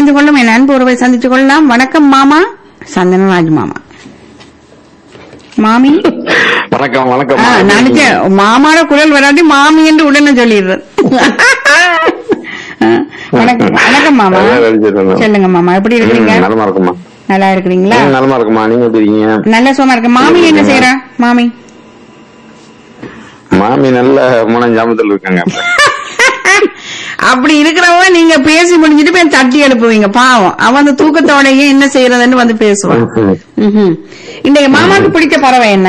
இணைந்து கொள்ளும் என் அன்பு உறவை சந்திச்சு கொள்ளலாம் வணக்கம் மாமா சந்தனராஜ் மாமா மாமி வணக்கம் வணக்கம் ஆ, நினைச்சேன் மாமாட குரல் வராட்டி மாமி என்று உடனே சொல்லிடுறது ஆ, வணக்கம் வணக்கம் மாமா அதான் நினைச்சிட்டு சொல்லுங்க மாமா எப்படி இருக்கீங்க ம், நலமா இருக்குமா நல்லா இருக்கிறீங்களா ம், நலமா இருக்குமா நீங்க எப்படி இருக்கீங்க நல்ல சும்மா இருக்கு மாமி என்ன செய்யறா மாமி மாமி நல்ல மூணஞ்சாமத்துல இருக்காங்க அப்படி இருக்கிறவங்க நீங்க பேசி முடிஞ்சிட்டு போய் தட்டி எழுப்புவீங்க பாவம் அவன் அந்த தூக்கத்தோடயே என்ன செய்யறதுன்னு வந்து பேசுவான் ம்ஹும். இன்றைக்கு மாமாக்கு பிடிச்ச பறவை என்ன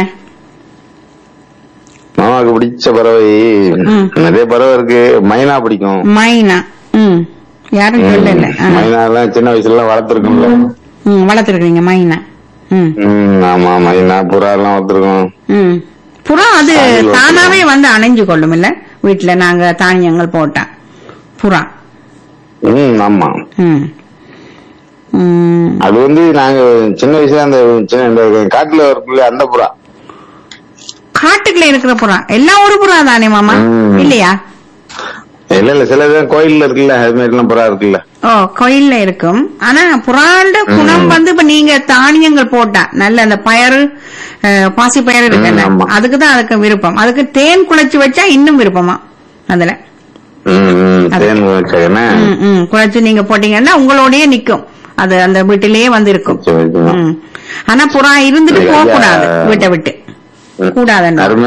மாமாவுக்கு பிடிச்ச பறவை ம். நிறைய பறவை இருக்கு மைனா பிடிக்கும் மைனா ம் யாரும் சொல்லல ஆ. மைனா எல்லாம் சின்ன வயசுல எல்லாம் வளர்த்துருக்கோம்ல ம் வளர்த்துருக்கீங்க மைனா ம் ம், ஆமா மைனா புறா எல்லாம் வளர்த்துருக்கோம் ம் புறா அது அது ஒரு- தானாவே வந்து அணைஞ்சு கொள்ளும் இல்ல வீட்டுல நாங்க தானியங்கள் போட்டா புறா ம் ஆமா ம் ம். அது வந்து நாங்க சின்ன வயசுல அந்த சின்ன இந்த காட்டுல இருக்குல்ல அந்த புறா காட்டுக்குள்ள இருக்கிற புறா எல்லா ஒரு புறா தானே மாமா ம். இல்லையா இல்ல இல்ல சில இது கோயில்ல இருக்குல்ல அது மாதிரி எல்லாம் புறா இருக்குல்ல ஓ கோயில்ல இருக்கும் ஆனா புறாண்ட குணம் வந்து இப்ப நீங்க தானியங்கள் போட்டா நல்ல அந்த பயறு அஹ், பாசி பயறு இருக்குல்ல ம், ஆமா. அதுக்கு தான் அதுக்கு விருப்பம் அதுக்கு தேன் குழைச்சு வச்சா இன்னும் விருப்பமா அதுல ம், ம், அது- தேன் வச்சேன் ம், ம், குழைச்சு நீங்க போட்டீங்கன்னா உங்களோடயே நிக்கும் அது அந்த வீட்டிலேயே வந்து இருக்கும் சரி, சரி. ம். ஆனா புறா இருந்துட்டு சரி, போக ஐயா. கூடாது வீட்டை விட்டு கூடாதுன்னு அருமை